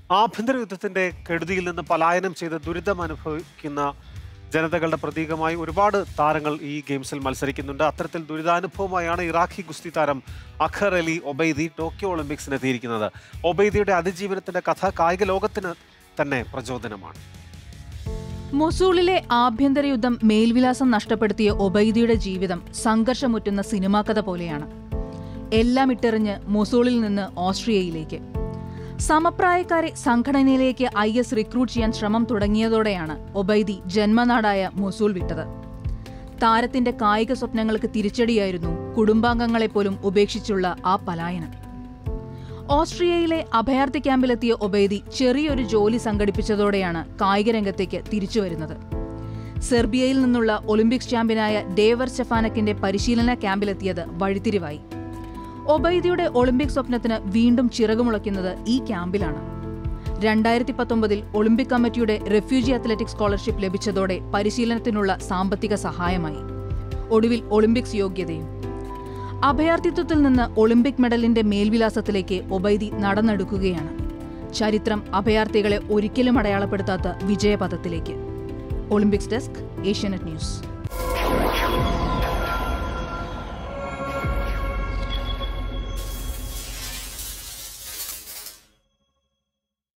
ആഭ്യന്തര യുദ്ധത്തിന്റെ കെടുതിയിൽ നിന്ന് പലായനം ചെയ്ത് ദുരിതം അനുഭവിക്കുന്ന ജനതകളുടെ പ്രതീകമായി ഒരുപാട് താരങ്ങൾ ഈ ഗെയിംസിൽ മത്സരിക്കുന്നുണ്ട് അത്തരത്തിൽ ദുരിതാനുഭവമായാണ് ഇറാഖി ഗുസ്തി താരം അഖർ അലി ഒബൈദി ടോക്കിയോ ഒളിമ്പിക്സിന് എത്തിയിരിക്കുന്നത് ഒബൈദിയുടെ അതിജീവനത്തിന്റെ കഥ കായിക ലോകത്തിന് തന്നെ പ്രചോദനമാണ് മൊസൂളിലെ ആഭ്യന്തര യുദ്ധം മേൽവിലാസം നഷ്ടപ്പെടുത്തിയ ഒബൈദിയുടെ ജീവിതം സംഘർഷമുറ്റുന്ന സിനിമാ കഥ പോലെയാണ് എല്ലാം ഇട്ടെറിഞ്ഞ് മൊസൂളിൽ നിന്ന് ഓസ്ട്രിയയിലേക്ക് സമപ്രായക്കാരെ സംഘടനയിലേക്ക് ഐ എസ് റിക്രൂട്ട് ചെയ്യാൻ ശ്രമം തുടങ്ങിയതോടെയാണ് ഒബൈദി ജന്മനാടായ മൊസൂൾ വിട്ടത് താരത്തിന്റെ കായിക സ്വപ്നങ്ങൾക്ക് തിരിച്ചടിയായിരുന്നു കുടുംബാംഗങ്ങളെപ്പോലും ഉപേക്ഷിച്ചുള്ള ആ പലായനം ഓസ്ട്രിയയിലെ അഭയാർത്ഥി ക്യാമ്പിലെത്തിയ ഒബൈദി ചെറിയൊരു ജോലി സംഘടിപ്പിച്ചതോടെയാണ് കായിക രംഗത്തേക്ക് തിരിച്ചുവരുന്നത് സെർബിയയിൽ നിന്നുള്ള ഒളിമ്പിക്സ് ചാമ്പ്യനായ ഡേവർ സ്റ്റെഫാനക്കിന്റെ പരിശീലന ക്യാമ്പിലെത്തിയത് വഴിത്തിരിവായി ഒബൈദിയുടെ ഒളിമ്പിക് സ്വപ്നത്തിന് വീണ്ടും ചിറകുമുളയ്ക്കുന്നത് ഈ ക്യാമ്പിലാണ് രണ്ടായിരത്തി പത്തൊമ്പതിൽ ഒളിമ്പിക് കമ്മിറ്റിയുടെ റെഫ്യൂജി അത്ലറ്റിക് സ്കോളർഷിപ്പ് ലഭിച്ചതോടെ പരിശീലനത്തിനുള്ള സാമ്പത്തിക സഹായമായി ഒടുവിൽ ഒളിമ്പിക്സ് യോഗ്യതയും അഭയാർത്ഥിത്വത്തിൽ നിന്ന് ഒളിമ്പിക് മെഡലിന്റെ മേൽവിലാസത്തിലേക്ക് ഒബൈദി നടന്നെടുക്കുകയാണ് ചരിത്രം അഭയാർത്ഥികളെ ഒരിക്കലും അടയാളപ്പെടുത്താത്ത വിജയപഥത്തിലേക്ക് ഒളിമ്പിക്സ് ഡെസ്ക് ഏഷ്യാനെറ്റ് ന്യൂസ്